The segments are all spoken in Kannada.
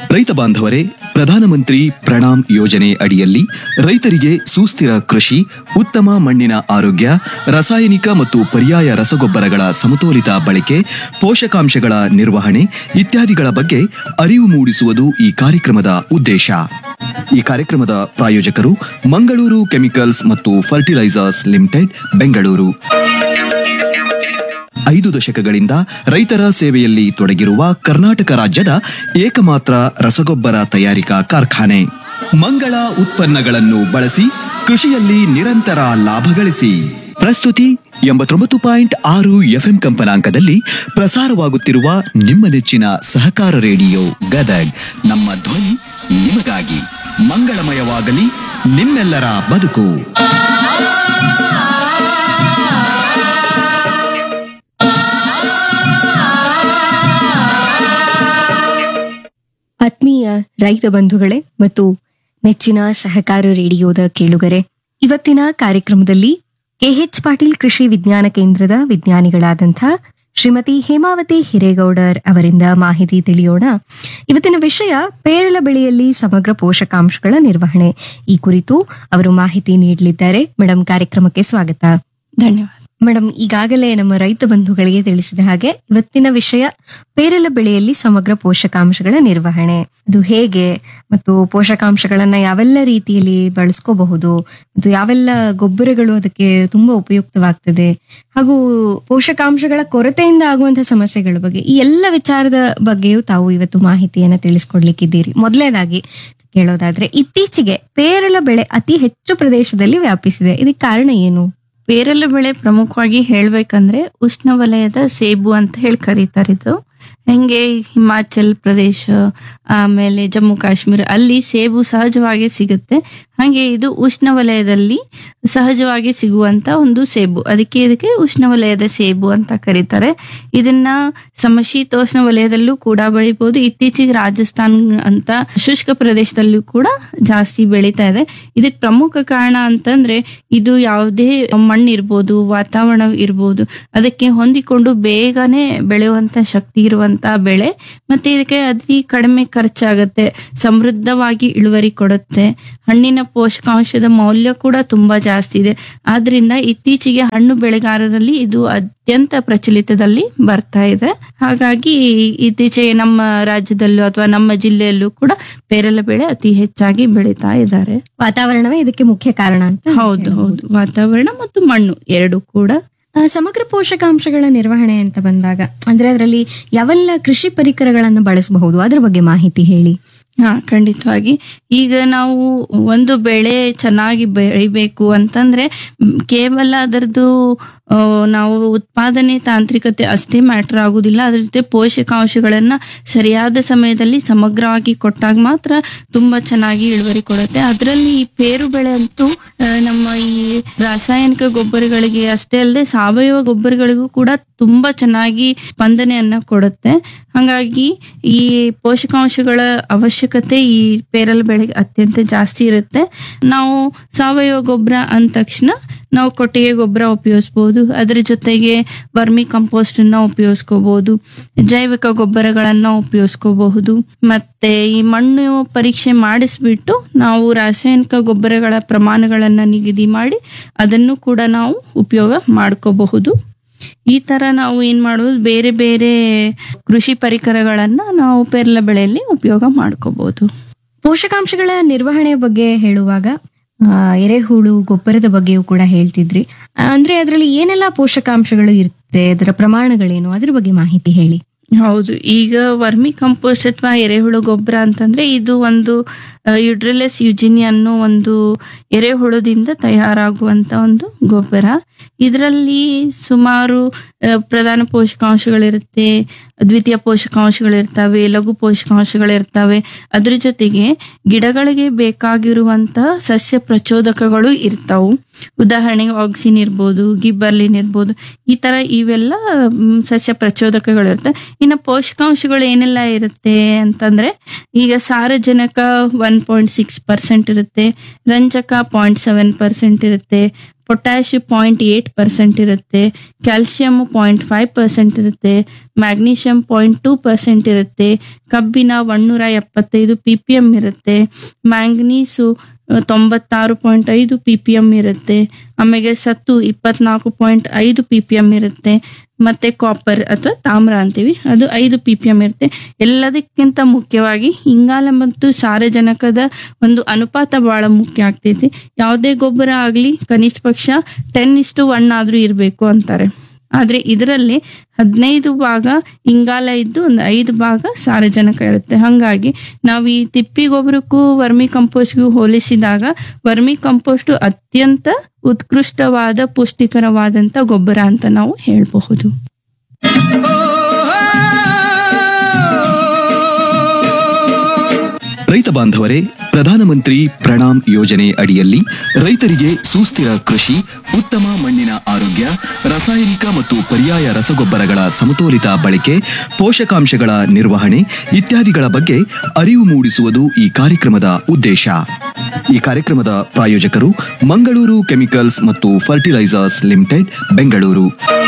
ರೈತ ಬಾಂಧವರೇ ಪ್ರಧಾನಮಂತ್ರಿ ಪ್ರಣಾಮ್ ಯೋಜನೆ ಅಡಿಯಲ್ಲಿ ರೈತರಿಗೆ ಸುಸ್ಥಿರ ಕೃಷಿ ಉತ್ತಮ ಮಣ್ಣಿನ ಆರೋಗ್ಯ ರಾಸಾಯನಿಕ ಮತ್ತು ಪರ್ಯಾಯ ರಸಗೊಬ್ಬರಗಳ ಸಮತೋಲಿತ ಬಳಕೆ ಪೋಷಕಾಂಶಗಳ ನಿರ್ವಹಣೆ ಇತ್ಯಾದಿಗಳ ಬಗ್ಗೆ ಅರಿವು ಮೂಡಿಸುವುದು ಈ ಕಾರ್ಯಕ್ರಮದ ಉದ್ದೇಶ ಈ ಕಾರ್ಯಕ್ರಮದ ಪ್ರಾಯೋಜಕರು ಮಂಗಳೂರು ಕೆಮಿಕಲ್ಸ್ ಮತ್ತು ಫರ್ಟಿಲೈಸರ್ಸ್ ಲಿಮಿಟೆಡ್ ಬೆಂಗಳೂರು ಐದು ದಶಕಗಳಿಂದ ರೈತರ ಸೇವೆಯಲ್ಲಿ ತೊಡಗಿರುವ ಕರ್ನಾಟಕ ರಾಜ್ಯದ ಏಕಮಾತ್ರ ರಸಗೊಬ್ಬರ ತಯಾರಿಕಾ ಕಾರ್ಖಾನೆ ಮಂಗಳ ಉತ್ಪನ್ನಗಳನ್ನು ಬಳಸಿ ಕೃಷಿಯಲ್ಲಿ ನಿರಂತರ ಲಾಭ ಗಳಿಸಿ ಪ್ರಸ್ತುತಿ ಎಂಬತ್ತೊಂಬತ್ತು ಪಾಯಿಂಟ್ ಆರು ಎಫ್ಎಂ ಕಂಪನಾಂಕದಲ್ಲಿ ಪ್ರಸಾರವಾಗುತ್ತಿರುವ ನಿಮ್ಮ ನೆಚ್ಚಿನ ಸಹಕಾರ ರೇಡಿಯೋ ಗದಗ್ ನಮ್ಮ ಧ್ವನಿ ನಿಮಗಾಗಿ ಮಂಗಳಮಯವಾಗಲಿ ನಿಮ್ಮೆಲ್ಲರ ಬದುಕು ಆತ್ಮೀಯ ರೈತ ಬಂಧುಗಳೇ ಮತ್ತು ನೆಚ್ಚಿನ ಸಹಕಾರ ರೇಡಿಯೋದ ಕೇಳುಗರೆ ಇವತ್ತಿನ ಕಾರ್ಯಕ್ರಮದಲ್ಲಿ ಕೆಎಚ್ ಪಾಟೀಲ್ ಕೃಷಿ ವಿಜ್ಞಾನ ಕೇಂದ್ರದ ವಿಜ್ಞಾನಿಗಳಾದಂಥ ಶ್ರೀಮತಿ ಹೇಮಾವತಿ ಹಿರೇಗೌಡರ್ ಅವರಿಂದ ಮಾಹಿತಿ ತಿಳಿಯೋಣ ಇವತ್ತಿನ ವಿಷಯ ಪೇರಲ ಬೆಳೆಯಲ್ಲಿ ಸಮಗ್ರ ಪೋಷಕಾಂಶಗಳ ನಿರ್ವಹಣೆ ಈ ಕುರಿತು ಅವರು ಮಾಹಿತಿ ನೀಡಲಿದ್ದಾರೆ ಮೇಡಮ್ ಕಾರ್ಯಕ್ರಮಕ್ಕೆ ಸ್ವಾಗತ ಧನ್ಯವಾದ ಮೇಡಮ್ ಈಗಾಗಲೇ ನಮ್ಮ ರೈತ ಬಂಧುಗಳಿಗೆ ತಿಳಿಸಿದ ಹಾಗೆ ಇವತ್ತಿನ ವಿಷಯ ಪೇರಲ ಬೆಳೆಯಲ್ಲಿ ಸಮಗ್ರ ಪೋಷಕಾಂಶಗಳ ನಿರ್ವಹಣೆ ಅದು ಹೇಗೆ ಮತ್ತು ಪೋಷಕಾಂಶಗಳನ್ನ ಯಾವೆಲ್ಲ ರೀತಿಯಲ್ಲಿ ಬಳಸ್ಕೋಬಹುದು ಮತ್ತು ಯಾವೆಲ್ಲ ಗೊಬ್ಬರಗಳು ಅದಕ್ಕೆ ತುಂಬಾ ಉಪಯುಕ್ತವಾಗ್ತದೆ ಹಾಗೂ ಪೋಷಕಾಂಶಗಳ ಕೊರತೆಯಿಂದ ಆಗುವಂತಹ ಸಮಸ್ಯೆಗಳ ಬಗ್ಗೆ ಈ ಎಲ್ಲ ವಿಚಾರದ ಬಗ್ಗೆಯೂ ತಾವು ಇವತ್ತು ಮಾಹಿತಿಯನ್ನ ತಿಳಿಸ್ಕೊಡ್ಲಿಕ್ಕಿದ್ದೀರಿ ಮೊದಲನೇದಾಗಿ ಕೇಳೋದಾದ್ರೆ ಇತ್ತೀಚೆಗೆ ಪೇರಲ ಬೆಳೆ ಅತಿ ಹೆಚ್ಚು ಪ್ರದೇಶದಲ್ಲಿ ವ್ಯಾಪಿಸಿದೆ ಇದಕ್ಕೆ ಕಾರಣ ಏನು ಪೇರಲ ಬೆಳೆ ಪ್ರಮುಖವಾಗಿ ಹೇಳ್ಬೇಕಂದ್ರೆ ಉಷ್ಣವಲಯದ ಸೇಬು ಅಂತ ಹೇಳಿ ಕರೀತಾರೆ ಇದು ಹೆಂಗೆ ಹಿಮಾಚಲ್ ಪ್ರದೇಶ ಆಮೇಲೆ ಜಮ್ಮು ಕಾಶ್ಮೀರ ಅಲ್ಲಿ ಸೇಬು ಸಹಜವಾಗಿ ಸಿಗುತ್ತೆ ಹಾಗೆ ಇದು ಉಷ್ಣವಲಯದಲ್ಲಿ ಸಹಜವಾಗಿ ಸಿಗುವಂತ ಒಂದು ಸೇಬು ಅದಕ್ಕೆ ಇದಕ್ಕೆ ಉಷ್ಣವಲಯದ ಸೇಬು ಅಂತ ಕರೀತಾರೆ ಇದನ್ನ ಸಮಶೀತೋಷ್ಣ ವಲಯದಲ್ಲೂ ಕೂಡ ಬೆಳಿಬಹುದು ಇತ್ತೀಚೆಗೆ ರಾಜಸ್ಥಾನ್ ಅಂತ ಶುಷ್ಕ ಪ್ರದೇಶದಲ್ಲೂ ಕೂಡ ಜಾಸ್ತಿ ಬೆಳೀತಾ ಇದೆ ಇದಕ್ಕೆ ಪ್ರಮುಖ ಕಾರಣ ಅಂತಂದ್ರೆ ಇದು ಯಾವುದೇ ಮಣ್ಣು ಇರ್ಬೋದು ವಾತಾವರಣ ಇರ್ಬೋದು ಅದಕ್ಕೆ ಹೊಂದಿಕೊಂಡು ಬೇಗನೆ ಬೆಳೆಯುವಂತ ಶಕ್ತಿ ಇರುವಂತ ಬೆಳೆ ಮತ್ತೆ ಇದಕ್ಕೆ ಅತಿ ಕಡಿಮೆ ಖರ್ಚಾಗತ್ತೆ ಸಮೃದ್ಧವಾಗಿ ಇಳುವರಿ ಕೊಡುತ್ತೆ ಹಣ್ಣಿನ ಪೋಷಕಾಂಶದ ಮೌಲ್ಯ ಕೂಡ ತುಂಬಾ ಜಾಸ್ತಿ ಇದೆ ಆದ್ರಿಂದ ಇತ್ತೀಚೆಗೆ ಹಣ್ಣು ಬೆಳೆಗಾರರಲ್ಲಿ ಇದು ಅತ್ಯಂತ ಪ್ರಚಲಿತದಲ್ಲಿ ಬರ್ತಾ ಇದೆ ಹಾಗಾಗಿ ಇತ್ತೀಚೆಗೆ ನಮ್ಮ ರಾಜ್ಯದಲ್ಲೂ ಅಥವಾ ನಮ್ಮ ಜಿಲ್ಲೆಯಲ್ಲೂ ಕೂಡ ಪೇರಲ ಬೆಳೆ ಅತಿ ಹೆಚ್ಚಾಗಿ ಬೆಳೀತಾ ಇದ್ದಾರೆ ವಾತಾವರಣವೇ ಇದಕ್ಕೆ ಮುಖ್ಯ ಕಾರಣ ಅಂತ ಹೌದು ಹೌದು ವಾತಾವರಣ ಮತ್ತು ಮಣ್ಣು ಎರಡು ಕೂಡ ಆ, ಸಮಗ್ರ ಪೋಷಕಾಂಶಗಳ ನಿರ್ವಹಣೆ ಅಂತ ಬಂದಾಗ ಅಂದ್ರೆ ಅದರಲ್ಲಿ ಯಾವೆಲ್ಲ ಕೃಷಿ ಪರಿಕರಗಳನ್ನು ಬಳಸಬಹುದು ಅದ್ರ ಬಗ್ಗೆ ಮಾಹಿತಿ ಹೇಳಿ ಹಾ ಖಂಡಿತವಾಗಿ ಈಗ ನಾವು ಒಂದು ಬೆಳೆ ಚೆನ್ನಾಗಿ ಬೆಳಿಬೇಕು ಅಂತಂದ್ರೆ ಮ್, ಕೇವಲ ಅದರದ್ದು ಆ, ನಾವು ಉತ್ಪಾದನೆ ತಾಂತ್ರಿಕತೆ ಅಷ್ಟೇ ಮ್ಯಾಟರ್ ಆಗುದಿಲ್ಲ ಅದ್ರ ಜೊತೆ ಪೋಷಕಾಂಶಗಳನ್ನ ಸರಿಯಾದ ಸಮಯದಲ್ಲಿ ಸಮಗ್ರವಾಗಿ ಕೊಟ್ಟಾಗ ಮಾತ್ರ ತುಂಬಾ ಚೆನ್ನಾಗಿ ಇಳುವರಿ ಕೊಡುತ್ತೆ ಅದರಲ್ಲಿ ಈ ಪೇರು ಬೆಳೆ ಅಂತೂ ಆ, ನಮ್ಮ ಈ ರಾಸಾಯನಿಕ ಗೊಬ್ಬರಗಳಿಗೆ ಅಷ್ಟೇ ಅಲ್ಲದೆ ಸಾವಯವ ಗೊಬ್ಬರಗಳಿಗೂ ಕೂಡ ತುಂಬಾ ಚೆನ್ನಾಗಿ ಸ್ಪಂದನೆಯನ್ನ ಕೊಡುತ್ತೆ ಹಾಗಾಗಿ ಈ ಪೋಷಕಾಂಶಗಳ ಅವಶ್ಯಕತೆ ಈ ಪೇರಲ ಬೆಳೆಗೆ ಅತ್ಯಂತ ಜಾಸ್ತಿ ಇರುತ್ತೆ ನಾವು ಸಾವಯವ ಗೊಬ್ಬರ ಅಂದ ತಕ್ಷಣ ನಾವು ಕೊಟ್ಟಿಗೆ ಗೊಬ್ಬರ ಉಪಯೋಗಿಸ್ಬೋದು ಅದ್ರ ಜೊತೆಗೆ ವರ್ಮಿ ಕಂಪೋಸ್ಟ್ ಅನ್ನ ಉಪಯೋಗಿಸ್ಕೋಬಹುದು ಜೈವಿಕ ಗೊಬ್ಬರಗಳನ್ನ ಉಪಯೋಗಿಸ್ಕೋಬಹುದು ಮತ್ತೆ ಈ ಮಣ್ಣು ಪರೀಕ್ಷೆ ಮಾಡಿಸ್ಬಿಟ್ಟು ನಾವು ರಾಸಾಯನಿಕ ಗೊಬ್ಬರಗಳ ಪ್ರಮಾಣಗಳನ್ನ ನಿಗದಿ ಮಾಡಿ ಅದನ್ನು ಕೂಡ ನಾವು ಉಪಯೋಗ ಮಾಡ್ಕೋಬಹುದು ಈ ತರ ನಾವು ಏನ್ ಮಾಡೋದು ಬೇರೆ ಬೇರೆ ಕೃಷಿ ಪರಿಕರಗಳನ್ನ ನಾವು ಪೇರಲ ಬೆಳೆಯಲ್ಲಿ ಉಪಯೋಗ ಮಾಡ್ಕೋಬಹುದು ಪೋಷಕಾಂಶಗಳ ನಿರ್ವಹಣೆ ಬಗ್ಗೆ ಹೇಳುವಾಗ ಆ, ಎರೆಹುಳು ಗೊಬ್ಬರದ ಬಗ್ಗೆಯೂ ಕೂಡ ಹೇಳ್ತಿದ್ರಿ ಆ, ಅಂದ್ರೆ ಅದರಲ್ಲಿ ಏನೆಲ್ಲ ಪೋಷಕಾಂಶಗಳು ಇರುತ್ತೆ ಅದರ ಪ್ರಮಾಣಗಳೇನು ಅದ್ರ ಬಗ್ಗೆ ಮಾಹಿತಿ ಹೇಳಿ ಹೌದು ಈಗ ವರ್ಮಿ ಕಂಪೋಸ್ಟ್ ಅಥವಾ ಎರೆಹುಳು ಗೊಬ್ಬರ ಅಂತಂದ್ರೆ ಇದು ಒಂದು ಯುಡ್ರಿಲೆಸ್ ಯುಜಿನಿ ಅನ್ನೋ ಒಂದು ಎರೆಹುಳದಿಂದ ತಯಾರಾಗುವಂತ ಒಂದು ಗೊಬ್ಬರ ಇದರಲ್ಲಿ ಸುಮಾರು ಆ, ಪ್ರಧಾನ ಪೋಷಕಾಂಶಗಳಿರುತ್ತೆ ದ್ವಿತೀಯ ಪೋಷಕಾಂಶಗಳಿರ್ತವೆ ಲಘು ಪೋಷಕಾಂಶಗಳಿರ್ತವೆ ಅದ್ರ ಜೊತೆಗೆ ಗಿಡಗಳಿಗೆ ಬೇಕಾಗಿರುವಂತಹ ಸಸ್ಯ ಪ್ರಚೋದಕಗಳು ಇರ್ತಾವು ಉದಾಹರಣೆಗೆ ಆಕ್ಸಿನ್ ಇರ್ಬೋದು ಗಿಬ್ಬರ್ಲಿನ್ ಇರ್ಬೋದು ಈ ತರ ಇವೆಲ್ಲ ಮ್, ಸಸ್ಯ ಪ್ರಚೋದಕಗಳಿರುತ್ತೆ ಇನ್ನು ಪೋಷಕಾಂಶಗಳು ಏನೆಲ್ಲ ಇರುತ್ತೆ ಅಂತಂದ್ರೆ ಈಗ ಸಾರಜನಕ ಒನ್ ಪಾಯಿಂಟ್ ಸಿಕ್ಸ್ ಪರ್ಸೆಂಟ್ ಇರುತ್ತೆ ರಂಜಕ ಪಾಯಿಂಟ್ ಸೆವೆನ್ ಪರ್ಸೆಂಟ್ ಇರುತ್ತೆ ಪೊಟ್ಯಾಶ್ ಪಾಯಿಂಟ್ ಏಟ್ ಪರ್ಸೆಂಟ್ ಇರುತ್ತೆ ಕ್ಯಾಲ್ಸಿಯಂ ಪಾಯಿಂಟ್ ಫೈವ್ ಪರ್ಸೆಂಟ್ ಇರುತ್ತೆ ಮ್ಯಾಗ್ನೀಷಿಯಂ ಪಾಯಿಂಟ್ ಟೂ ಪರ್ಸೆಂಟ್ ಇರುತ್ತೆ ಕಬ್ಬಿನ ಒನ್ನೂರ ಎಪ್ಪತ್ತೈದು ಪಿ ಪಿ ಎಮ್ ಇರುತ್ತೆ ಮ್ಯಾಂಗನೀಸು ತೊಂಬತ್ತಾರು ಪಾಯಿಂಟ್ ಐದು ಪಿ ಪಿ ಎಮ್ ಇರುತ್ತೆ ಆಮೇಲೆ ಸತ್ತು ಇಪ್ಪತ್ನಾಲ್ಕು ಪಾಯಿಂಟ್ ಐದು ಪಿ ಪಿ ಎಮ್ ಇರುತ್ತೆ ಮತ್ತೆ ಕಾಪರ್ ಅಥವಾ ತಾಮ್ರ ಅಂತೀವಿ ಅದು ಐದು ಪಿ ಪಿ ಎಮ್ ಇರುತ್ತೆ ಎಲ್ಲದಕ್ಕಿಂತ ಮುಖ್ಯವಾಗಿ ಇಂಗಾಲ ಮತ್ತು ಸಾರಜನಕದ ಒಂದು ಅನುಪಾತ ಬಹಳ ಮುಖ್ಯ ಆಗ್ತೈತಿ ಯಾವುದೇ ಗೊಬ್ಬರ ಆಗಲಿ ಕನಿಷ್ಠ ಪಕ್ಷ ಟೆನ್ ಇಷ್ಟು ಒನ್ ಆದ್ರೂ ಇರಬೇಕು ಅಂತಾರೆ ಆದ್ರೆ ಇದರಲ್ಲಿ ಹದಿನೈದು ಭಾಗ ಇಂಗಾಲ ಇದ್ದು ಒಂದು ಐದು ಭಾಗ ಸಾರಜನಕ ಇರುತ್ತೆ ಹಾಗಾಗಿ ನಾವು ಈ ತಿಪ್ಪಿ ಗೊಬ್ಬರಕ್ಕೂ ವರ್ಮಿ ಕಂಪೋಸ್ಟ್ಗೂ ಹೋಲಿಸಿದಾಗ ವರ್ಮಿ ಕಂಪೋಸ್ಟ್ ಅತ್ಯಂತ ಉತ್ಕೃಷ್ಟವಾದ ಪುಷ್ಟಿಕರವಾದಂತ ಗೊಬ್ಬರ ಅಂತ ನಾವು ಹೇಳಬಹುದು ರೈತ ಬಾಂಧವರೇ ಪ್ರಧಾನಮಂತ್ರಿ ಪ್ರಣಾಮ್ ಯೋಜನೆ ಅಡಿಯಲ್ಲಿ ರೈತರಿಗೆ ಸುಸ್ಥಿರ ಕೃಷಿ ಉತ್ತಮ ಮಣ್ಣಿನ ಆರೋಗ್ಯ ರಾಸಾಯನಿಕ ಮತ್ತು ಪರ್ಯಾಯ ರಸಗೊಬ್ಬರಗಳ ಸಮತೋಲಿತ ಬಳಕೆ ಪೋಷಕಾಂಶಗಳ ನಿರ್ವಹಣೆ ಇತ್ಯಾದಿಗಳ ಬಗ್ಗೆ ಅರಿವು ಮೂಡಿಸುವುದು ಈ ಕಾರ್ಯಕ್ರಮದ ಉದ್ದೇಶ ಈ ಕಾರ್ಯಕ್ರಮದ ಪ್ರಾಯೋಜಕರು ಮಂಗಳೂರು ಕೆಮಿಕಲ್ಸ್ ಮತ್ತು ಫರ್ಟಿಲೈಸರ್ಸ್ ಲಿಮಿಟೆಡ್ ಬೆಂಗಳೂರು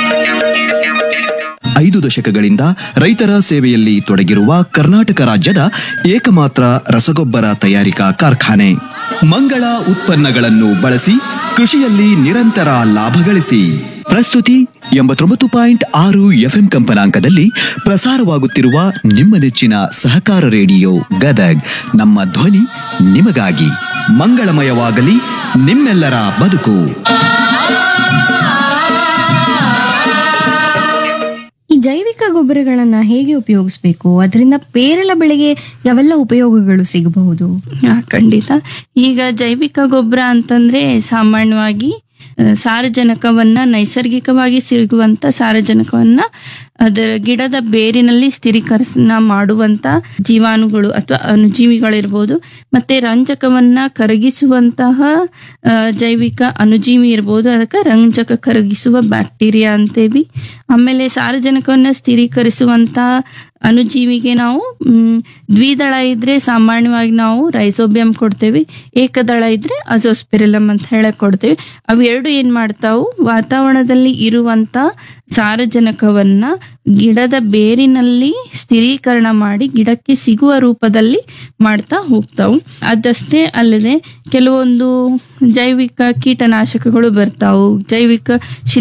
ಐದು ದಶಕಗಳಿಂದ ರೈತರ ಸೇವೆಯಲ್ಲಿ ತೊಡಗಿರುವ ಕರ್ನಾಟಕ ರಾಜ್ಯದ ಏಕಮಾತ್ರ ರಸಗೊಬ್ಬರ ತಯಾರಿಕಾ ಕಾರ್ಖಾನೆ ಮಂಗಳ ಉತ್ಪನ್ನಗಳನ್ನು ಬಳಸಿ ಕೃಷಿಯಲ್ಲಿ ನಿರಂತರ ಲಾಭ ಗಳಿಸಿ ಪ್ರಸ್ತುತಿ ಎಂಬತ್ತೊಂಬತ್ತು ಪಾಯಿಂಟ್ ಆರು ಎಫ್ಎಂ ಕಂಪನಾಂಕದಲ್ಲಿ ಪ್ರಸಾರವಾಗುತ್ತಿರುವ ನಿಮ್ಮ ನೆಚ್ಚಿನ ಸಹಕಾರ ರೇಡಿಯೋ ಗದಗ್ ನಮ್ಮ ಧ್ವನಿ ನಿಮಗಾಗಿ ಮಂಗಳಮಯವಾಗಲಿ ನಿಮ್ಮೆಲ್ಲರ ಬದುಕು ಈ ಜೈವಿಕ ಗೊಬ್ಬರಗಳನ್ನ ಹೇಗೆ ಉಪಯೋಗಿಸ್ಬೇಕು ಅದರಿಂದ ಪೇರಲ ಬೆಳೆಗೆ ಯಾವೆಲ್ಲ ಉಪಯೋಗಗಳು ಸಿಗಬಹುದು ಹಾ, ಖಂಡಿತ ಈಗ ಜೈವಿಕ ಗೊಬ್ಬರ ಅಂತಂದ್ರೆ ಸಾಮಾನ್ಯವಾಗಿ ಆ, ಸಾರಜನಕವನ್ನ ನೈಸರ್ಗಿಕವಾಗಿ ಸಿಗುವಂತ ಸಾರಜನಕವನ್ನ ಅದರ ಗಿಡದ ಬೇರಿನಲ್ಲಿ ಸ್ಥಿರೀಕರಣ ಮಾಡುವಂತ ಜೀವಾಣುಗಳು ಅಥವಾ ಅಣುಜೀವಿಗಳಿರ್ಬೋದು ಮತ್ತೆ ರಂಜಕವನ್ನ ಕರಗಿಸುವಂತಹ ಆ, ಜೈವಿಕ ಅಣುಜೀವಿ ಇರ್ಬೋದು ಅದಕ್ಕೆ ರಂಜಕ ಕರಗಿಸುವ ಬ್ಯಾಕ್ಟೀರಿಯಾ ಅಂತೇವಿ ಆಮೇಲೆ ಸಾರಜನಕವನ್ನ ಸ್ಥಿರೀಕರಿಸುವಂತ ಅಣುಜೀವಿಗೆ ನಾವು ಮ್, ದ್ವಿದಳ ಇದ್ರೆ ಸಾಮಾನ್ಯವಾಗಿ ನಾವು ರೈಸೋಬಿಯಂ ಕೊಡ್ತೇವೆ ಏಕದಳ ಇದ್ರೆ ಅಜೋಸ್ಪಿರಿಲಮ್ ಅಂತ ಹೇಳಕ್ ಕೊಡ್ತೇವೆ ಅವೆರಡು ಏನ್ ಮಾಡ್ತಾವು ವಾತಾವರಣದಲ್ಲಿ ಇರುವಂತ ಸಾರಜನಕವನ್ನ ಗಿಡದ ಬೇರಿನಲ್ಲಿ ಸ್ಥಿರೀಕರಣ ಮಾಡಿ ಗಿಡಕ್ಕೆ ಸಿಗುವ ರೂಪದಲ್ಲಿ ಮಾಡ್ತಾ ಹೋಗ್ತಾವು ಅದಷ್ಟೇ ಅಲ್ಲದೆ ಕೆಲವೊಂದು ಜೈವಿಕ ಕೀಟನಾಶಕಗಳು ಬರ್ತಾವು ಜೈವಿಕ ಶಿಲೀಂಧ್ರ